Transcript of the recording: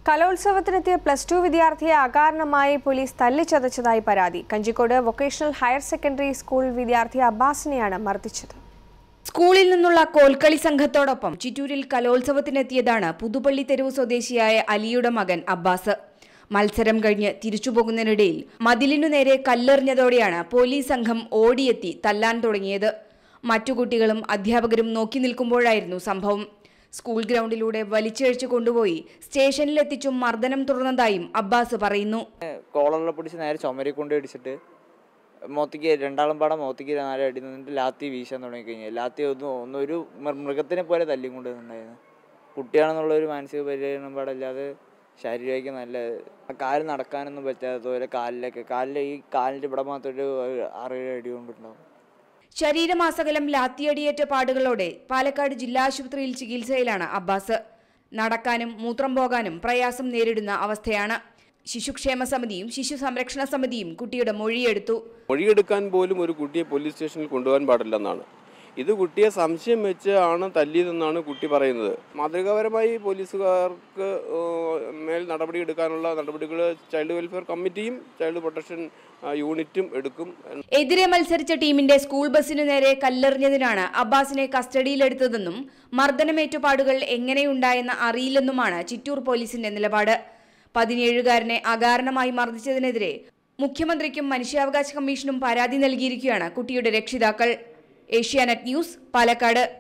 കലോത്സവത്തിനെത്തിയ plus two വിദ്യാർത്ഥിയെ അകാരണമായി police തല്ലിച്ചതച്ചതായി പരാതി Kanjikode vocational higher secondary school വിദ്യാർത്ഥി അബ്ബാസിനെയാണ് മർദ്ദിച്ചത് സ്കൂളിൽ നിന്നുള്ള കോൽക്കളി സംഘത്തോടൊപ്പം ചിറ്റൂരിൽ കലോത്സവത്തിനെത്തിയതാണ് പുതുപ്പള്ളി തെരുവ് സ്വദേശിയായ അലിയുടെ മകൻ അബ്ബാസ് മത്സരം കഴിഞ്ഞ് തിരിച്ചുപോകുന്നതിനിടയിൽ മതിലിനു നേരെ കല്ലെറിഞ്ഞതോടെയാണ് പോലീസ് സംഘം ഓടിയെത്തി തല്ലാൻ തുടങ്ങിയത് മറ്റു കുട്ടികളും അധ്യാപകരും നോക്കി നിൽക്കുമ്പോഴായിരുന്നു സംഭവം സ്കൂൾ ഗ്രൗണ്ടിലൂടെ വലിച്ചിഴച്ചു കൊണ്ടുപോയി സ്റ്റേഷനിലെത്തിച്ചും മർദ്ദനം തുടർന്നതായും അബ്ബാസ് പറയുന്നു കോളറിൽ പിടിച്ച് നേരെ ചുമരി കൊണ്ട് ഇടിച്ചിട്ട് മോത്തിക്ക് രണ്ടാളും പാടെ മോത്തിക്ക് നേരെ അടി നിന്നിട്ട് ലാത്തി വീശാൻ തുടങ്ങി കഴിഞ്ഞാൽ ലാത്തി ഒന്നും ഒന്നൊരു മൃ- മൃഗത്തിനെ പോലെ തല്ലിയും കൊണ്ട് നിന്നുണ്ടായിരുന്നു കുട്ടിയാണെന്നുള്ള ഒരു മാനസിക പരിചരണം പാടില്ലാതെ ശാരീരിക നല്ല കാല് നടക്കാനൊന്നും പറ്റാത്തതുപോലെ കാലിലൊക്കെ കാലിലെ ഈ കാലിൻ്റെ ഇവിടെ മാത്രം ഒരു ആറേഴ് അടി കൊണ്ടുണ്ടാവും ശരീരമാസകലം ലാത്തിയടിയേറ്റ പാടുകളോടെ പാലക്കാട് ജില്ലാ ആശുപത്രിയിൽ ചികിത്സയിലാണ് അബ്ബാസ് നടക്കാനും മൂത്രം പോകാനും പ്രയാസം നേരിടുന്ന അവസ്ഥയാണ് ശിശുക്ഷേമ സമിതിയും ശിശു സംരക്ഷണ സമിതിയും കുട്ടിയുടെ മൊഴിയെടുത്തു മൊഴിയെടുക്കാൻ പോലും ഒരു കുട്ടിയെ പോലീസ് സ്റ്റേഷനിൽ കൊണ്ടുപോകാൻ പാടില്ലെന്നാണ് ഇത് കുട്ടിയെ സംശയം വെച്ച് ആണ് തല്ലിയതെന്നാണ് കുട്ടി പറയുന്നത് മാതൃകാപരമായി പോലീസുകാർക്ക് ഏഹ്, മേൽ നടപടി എടുക്കാനുള്ള നടപടികൾ ചൈൽഡ് വെൽഫെയർ കമ്മിറ്റിയും ചൈൽഡ് പ്രൊട്ടക്ഷൻ ആ, യൂണിറ്റും എടുക്കും എതിരെ മത്സരിച്ച ടീമിന്റെ സ്കൂൾ ബസിനു നേരെ കല്ലെറിഞ്ഞതിനാണ് അബ്ബാസിനെ കസ്റ്റഡിയിലെടുത്തതെന്നും മർദ്ദനമേറ്റ പാടുകൾ എങ്ങനെയുണ്ടായെന്ന് അറിയില്ലെന്നുമാണ് ചിറ്റൂർ പോലീസിന്റെ നിലപാട് പതിനേഴുകാരനെ അകാരണമായി മർദ്ദിച്ചതിനെതിരെ മുഖ്യമന്ത്രിക്കും മനുഷ്യാവകാശ കമ്മീഷനും പരാതി നൽകിയിരിക്കുകയാണ് കുട്ടിയുടെ രക്ഷിതാക്കൾ ഏഷ്യാനെറ്റ് ന്യൂസ് പാലക്കാട്